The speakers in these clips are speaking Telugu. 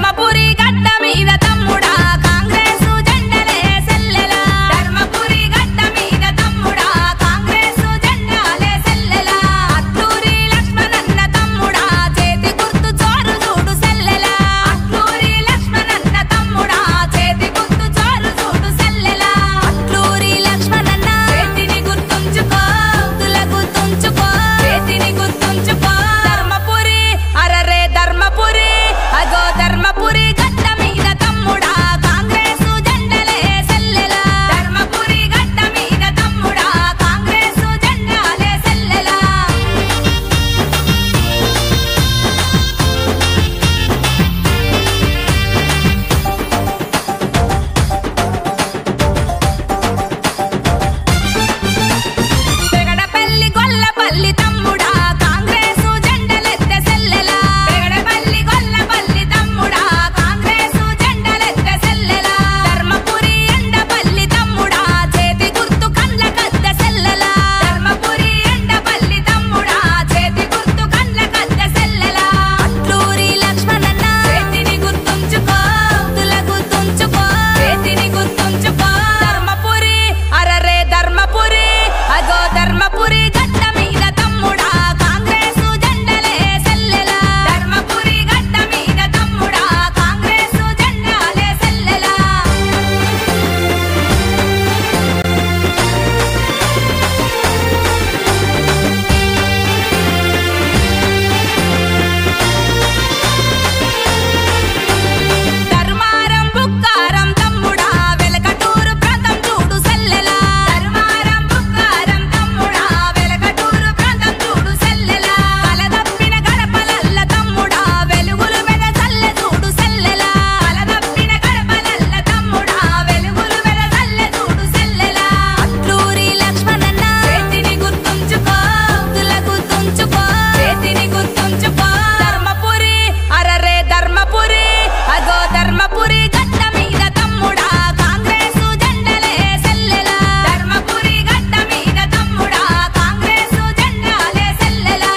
ధర్మపురి గడ్డ మీద తమ్ముడా కాంగ్రెస్ జెండలే సెల్లెలా ధర్మపురి గడ్డ మీద తమ్ముడా కాంగ్రెస్ జెండాలే సెల్లెలా అట్లూరి లక్ష్మణన్న తమ్ముడా చేతి గుర్తు చోరు చూడు సెల్లెలా అట్లూరి లక్ష్మణన్న తమ్ముడా చేతి గుర్తు చోరు చూడు సెల్లెలా అట్లూరి లక్ష్మణన్న చేతిని గుర్తుంచుకో గుర్తుల గుర్తుంచుకో చేతిని గుర్తుంచుకో ధర్మపురి అరరే ధర్మపురి అగో ధర్మపురి గడ్డ మీద తమ్ముడా కాంగ్రెస్ జెండలే సెల్లెలా ధర్మపురి గడ్డ మీద తమ్ముడా కాంగ్రెస్ జెండాలే సెల్లెలా పెగడపల్లి గొల్లపల్లి తమ్ముడా కాంగ్రెస్ జెండలెత్తె సెల్లెలా పెగడపల్లి గొల్లపల్లి తమ్ముడా కాంగ్రెస్ జెండలెత్తె సెల్లెలా ధర్మపురి ఎండపల్లి తమ్ముడా చేతి గుర్తు కండ్ల కద్దె సెల్లెలా ధర్మపురి ఎండపల్లి తమ్ముడా చేతి గుర్తు కండ్ల కద్దె సెల్లెలా అట్లూరి లక్ష్మణన్న చేతిని గుర్తుంచుకో గుర్తుల గుర్తుంచుకో చేతిని గుర్తుంచుకో ధర్మపురి అరరే ధర్మపురి అగో ధర్మపురి గడ్డ మీద తమ్ముడా కాంగ్రెస్ జెండలే సెల్లెలా ధర్మపురి గడ్డ మీద తమ్ముడా కాంగ్రెస్ జెండాలే సెల్లెలా ధర్మారం బుక్కారం తమ్ముడా వెలకటూరు ప్రాంతం చూడు సెల్లెలా ధర్మారం బుక్కారం తమ్ముడా వెలకటూరు ప్రాంతం చూడు సెల్లెలా కలదప్పిన గడపలల్ల తమ్ముడా వెలుగులు వెద చల్లె చూడు సెల్లెలా కలదప్పిన గడపలల్ల తమ్ముడా వెలుగులు వెద చల్లె చూడు సెల్లెలా అట్లూరి లక్ష్మణన్న చేతిని గుర్తుంచుకో గుర్తుల గుర్తుంచుకో చేతిని గుర్తుంచుకో ధర్మపురి అరరే ధర్మపురి అగో ధర్మపురి గడ్డ మీద తమ్ముడా కాంగ్రెస్ జెండలే సెల్లెలా ధర్మపురి గడ్డ మీద తమ్ముడా కాంగ్రెస్ జెండాలే సెల్లెలా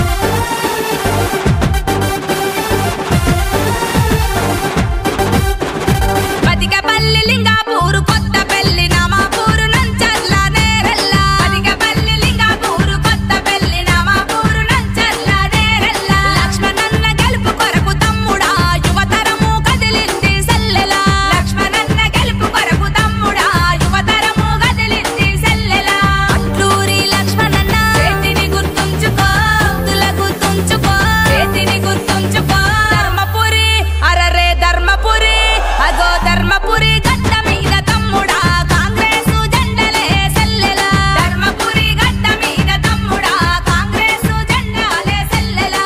బతికపల్లి లింగాపూరు కొత్తపల్లి నామాపూరు నంచర్ల నేరెల్ల బతికపల్లి లింగాపూరు కొత్తపల్లి నామాపూరు నంచర్ల నేరెల్ల లక్ష్మణన్న గెలుపు కొరకు తమ్ముడా యువతరము కదిలింది సెల్లెలా లక్ష్మణన్న గెలుపు కొరకు తమ్ముడా యువతరము కదిలింది సెల్లెలా అట్లూరి లక్ష్మణన్న చేతిని గుర్తుంచుకో గుర్తుల గుర్తుంచుకో చేతిని గుర్తుంచుకో ధర్మపురి అరరే ధర్మపురి అగో ధర్మపురి గడ్డ మీద తమ్ముడా కాంగ్రెస్ జెండలే సెల్లెలా ధర్మపురి గడ్డ మీద తమ్ముడా కాంగ్రెస్ జెండాలే సెల్లెలా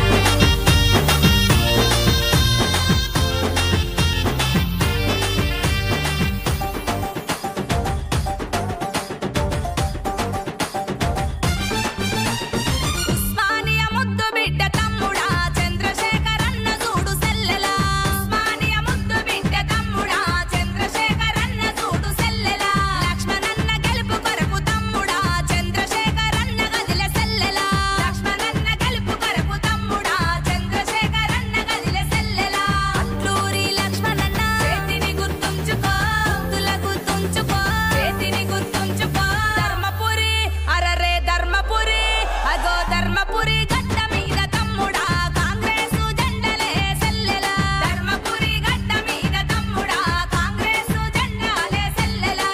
ఉస్మానియా ముద్దు బిడ్డ తమ్ముడా చంద్రశేఖరన్న చూడు సెల్లెలా ఉస్మానియా ముద్దు బిడ్డ తమ్ముడా చంద్రశేఖరన్న చూడు సెల్లెలా లక్ష్మణన్న గెలుపు కొరకు తమ్ముడా చంద్రశేఖరన్న గదిలె సెల్లెలా లక్ష్మణన్న గెలుపు కొరకు తమ్ముడా చంద్రశేఖరన్న గదిలె సెల్లెలా అట్లూరి లక్ష్మణన్న చేతిని గుర్తుంచుకో గుర్తుల గుర్తుంచుకో చేతిని గుర్తుంచుకో ధర్మపురి అరరే ధర్మపురి అగో ధర్మపురి గడ్డ మీద తమ్ముడా కాంగ్రెస్ జెండలే సెల్లెలా ధర్మపురి గడ్డ మీద తమ్ముడా కాంగ్రెస్ జెండాలే సెల్లెలా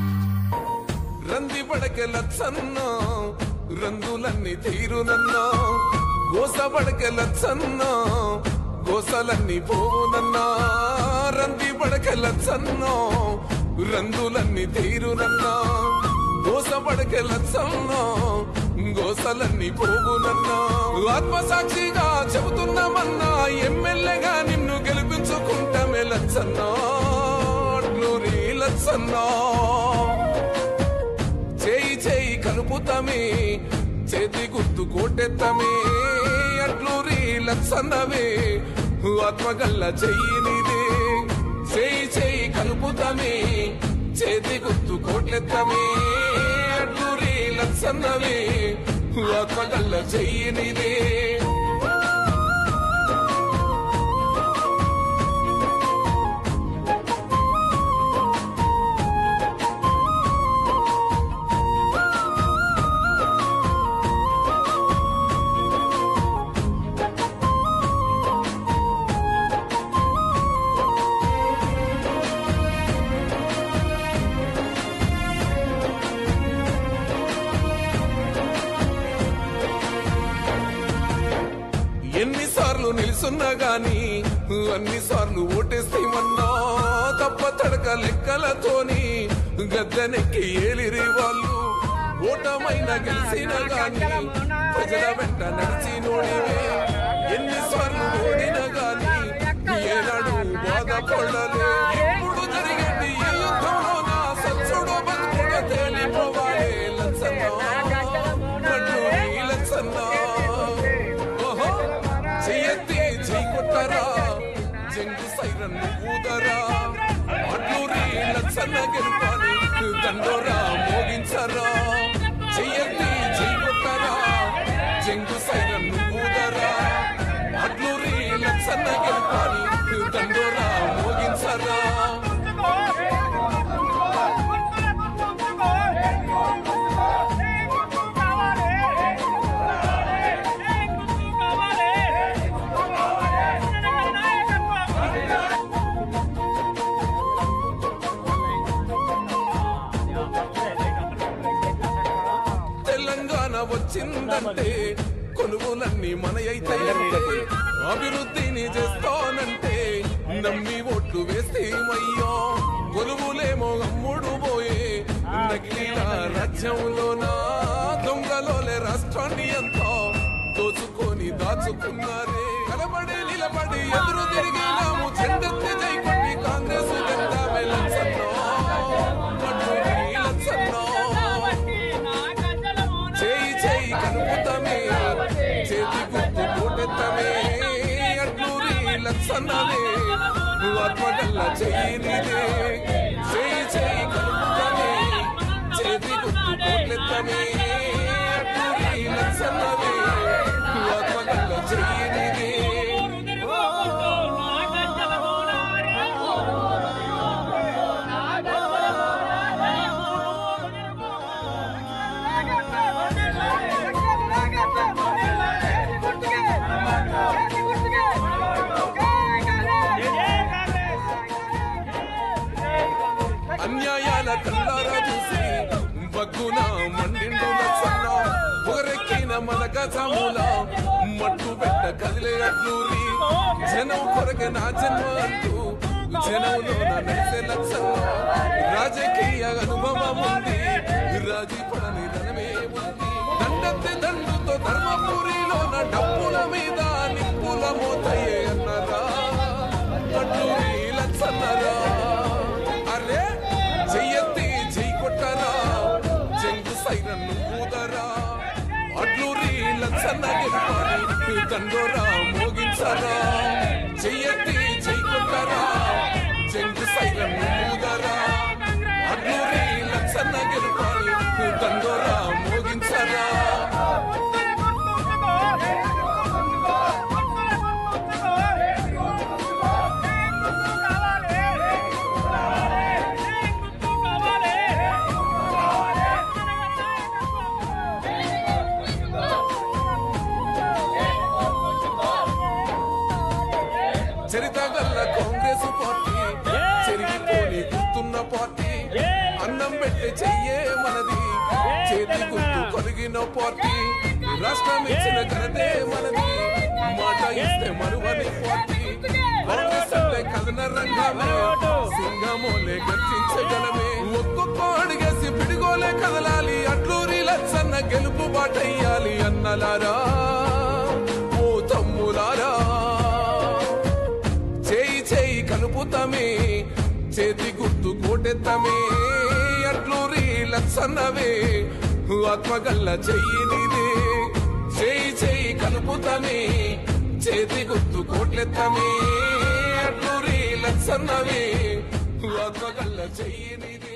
రంది పడకె లచ్చన్నో రంగులన్నీ తీరునన్నో గోస పడకె లచ్చన్నో గోసలన్నీ పోవునన్నా రంది పడకె లచ్చన్నో రంగులన్నీ తీరునన్నా గోస పడకె లచ్చన్నో గోసలన్నీ పోవునన్నా ఆత్మసాక్షిగా చెబుతున్నామన్నా ఎమ్మెల్యేగా నిన్ను గెలిపించుకుంటామే లచ్చన్నో అట్లూరి లచ్చన్నో చేయి చేయి కలుపుతమే చేతి గుర్తు కోటెత్తమే అట్లూరి లచ్చన్నవే ఆత్మగల్ల చెయ్యి నీదే చేయి చేయి కలుపుతమే చేతి గుర్తు కోట్లెత్తమే అట్లూరి లచ్చన్నవే ఆత్మగల్ల చెయ్యి నీదే సార్లు నిలుసున్నా గాని అన్ని సార్లు ఓటేస్తేమన్నా తప్ప తడక లెక్కలతోని గద్దెనెక్కి ఏలిరి వాళ్ళు ఓటమైన గెలిచిన గాని ప్రజల వెంట నడిచి నోడివే ఎన్ని సార్లు ఓడినా గాని ఏనాడు బాధపడలే ఎప్పుడు జరిగేది ఈ యుద్ధంలో నా సత్సుడు బతుకుడు తేలిపోవాలి లచ్చన్నా కన్నూరి లచ్చన్నా ఓహో చెయ్యెత్తి చెయ్యి కొట్టరా జంగు సైరన్ ఊదరా అట్లూరి లచ్చన్న గెలుపాలి దండోరా మోగించరా చెయ్యెత్తి చెయ్యి కొట్టరా జంగు సైరన్ ఊదరా అట్లూరి లచ్చన్న గెలుపాలి దండోరా మోగించరా తెలంగాణ వచ్చిందంటే కొనుగోలన్నీ మన అయితే అభివృద్ధిని చేస్తానంటే నమ్మి ఓట్లు వేస్తేమయ్యో కొలువులేమో అమ్ముడు పోయే నకిలీల రాజ్యంలోన దొంగలోలే రాష్ట్రాన్ని అంతా దోచుకొని దాచుకున్నారే కలబడి నిలబడి ఎదురు తిరిగినాము చెండెత్తి జై కొట్టి కాంగ్రెస్ జెండా వెలసన్నో అడ్డు నీలసన్నో చేయి చేయి కనుపుతమే చేతి గుర్తు కోటెత్తమే అట్లూరి లక్షణమే ఆత్మగల్ల చెయ్యి నీదే చేయి చేయి కనుపుతమే చేతి గుర్తు కోటెత్తమే అట్లూరి లక్షణమే ఆత్మగల్ల చెయ్యి నీదే అన్యాయాల కల్లారా చూసి బగ్గున మండిండు లక్షణ ఊరెక్కిన మన గజముల మట్టు పెట్ట కదిలే అట్లూరి జనం కొరకే నా జన్మ అంటూ జనంలో నడిసే లక్షణ రాజకీయ అనుభవం ఉంది రాజీ పడని రణమే ఉంది దండెత్తి దండుతో ధర్మపురిలోన డప్పుల మీద నిప్పుల మోతయ్యే అన్నరా అట్లూరి లక్షణరా అరే చెయ్యెత్తి చెయ్యి కొట్టరా చెంగు సైరన్ ఊదరా అడ్లూరి లక్షణ గెలుపాలి దండోరా మోగించరా చెయ్యెత్తి చెయ్యి కొట్టరా చెంగు సైరన్ ఊదరా అడ్లూరి లక్షణ గెలుపాలి దండోరా మోగించరా చరిత గల్ల కాంగ్రెస్ పార్టీ చెరిగిపోని గుర్తున్న పార్టీ అన్నం పెట్టి చెయ్యే మనది చేతి గుర్తు కొరిగిన పార్టీ రాష్ట్రం ఇచ్చిన ఘనతే మనది మాట ఇస్తే మరువని పార్టీ కాంగ్రెస్ అంటే కథన రంగమే సింగమోలే గర్జించగలమే ఒక్కొక్క అడిగేసి పిడిగోలే కదలాలి అట్లూరి లచ్చన్న గెలుపు బాటయ్యాలి అన్నలారా ఓ తమ్ములారా చేయి చేయి కలుపుతమే చేతి గుర్తు కోటెత్తమే అట్లూరి లక్షన్నవే ఆత్మగల్ల చెయ్యి నీదే చేయి చేయి కలుపుతమే చేతి గుర్తు కోట్లెత్తమే అట్లూరి లక్షన్నవే ఆత్మగల్ల చెయ్యి నీదే